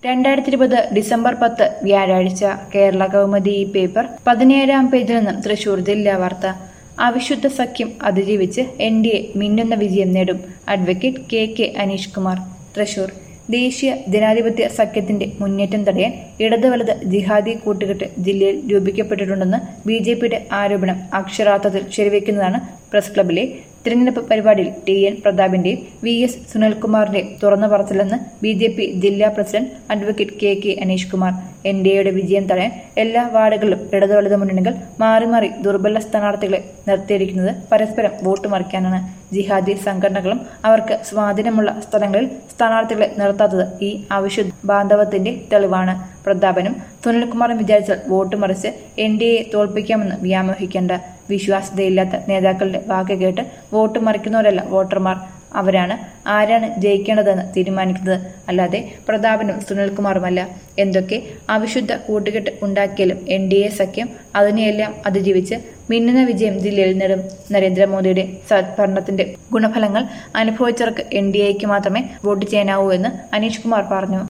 രണ്ടായിരത്തി ഇരുപത് ഡിസംബർ പത്ത് വ്യാഴാഴ്ച കേരള കൗമുദി ഈ പേപ്പർ പതിനേഴാം പേജിൽ നിന്നും തൃശൂർ ജില്ലാ വാർത്ത അവിശുദ്ധ സഖ്യം അതിജീവിച്ച് എൻ ഡി എ മിന്നുന്ന വിജയം നേടും advocate K K Aneesh Kumar Thrissur ദേശീയ ജനാധിപത്യ സഖ്യത്തിന്റെ മുന്നേറ്റം തടയാൻ ഇടത് വലത് ജിഹാദി കൂട്ടുകെട്ട് ജില്ലയിൽ രൂപീകരിക്കപ്പെട്ടിട്ടുണ്ടെന്ന് ബി ജെ പിയുടെ ആരോപണം അക്ഷരാർത്ഥത്തിൽ ശരിവെക്കുന്നതാണ് പ്രസ് ക്ലബിലെ തിരഞ്ഞെടുപ്പ് പരിപാടിയിൽ ടി എൻ പ്രതാപിന്റെയും വി എസ് സുനിൽകുമാറിന്റെയും തുറന്നു പറച്ചിലെന്ന് ബി ജെ പി ജില്ലാ president advocate K K Aneesh Kumar N D എയുടെ വിജയം തടയാൻ എല്ലാ വാർഡുകളിലും ഇടതു വലത് മുന്നണികൾ മാറി മാറി ദുർബല സ്ഥാനാർത്ഥികളെ നിർത്തിയിരിക്കുന്നത് പരസ്പരം വോട്ട് മറിക്കാനാണ് ജിഹാദി സംഘടനകളും അവർക്ക് സ്വാധീനമുള്ള സ്ഥലങ്ങളിൽ സ്ഥാനാർത്ഥികളെ നിർത്താത്തത് ഈ അവിശുദ്ധ ബാന്ധവത്തിന്റെ തെളിവാണ് പ്രതാപനും സുനിൽകുമാറും വിചാരിച്ചാൽ വോട്ട് മറിച്ച് എൻ ഡി എയെ തോൽപ്പിക്കാമെന്ന് വ്യാമോഹിക്കേണ്ട വിശ്വാസ്യതയില്ലാത്ത നേതാക്കളുടെ വാക്ക് കേട്ട് വോട്ട് മറിക്കുന്നവരല്ല വോട്ടർമാർ അവരാണ് ആരാണ് ജയിക്കേണ്ടതെന്ന് തീരുമാനിക്കുന്നത് അല്ലാതെ പ്രതാപനും സുനിൽകുമാറുമല്ല എന്തൊക്കെ അവിശുദ്ധ കൂട്ടുകെട്ട് ഉണ്ടാക്കിയാലും എൻ ഡി എ സഖ്യം അതിനെയെല്ലാം അതിജീവിച്ച് മിന്നുന്ന വിജയം ജില്ലയിൽ നേടും നരേന്ദ്രമോദിയുടെ സദ്ഭരണത്തിന്റെ ഗുണഫലങ്ങൾ അനുഭവിച്ചവർക്ക് എൻ ഡി എക്ക് മാത്രമേ വോട്ട് ചെയ്യാനാവൂ എന്ന് അനീഷ് കുമാർ പറഞ്ഞു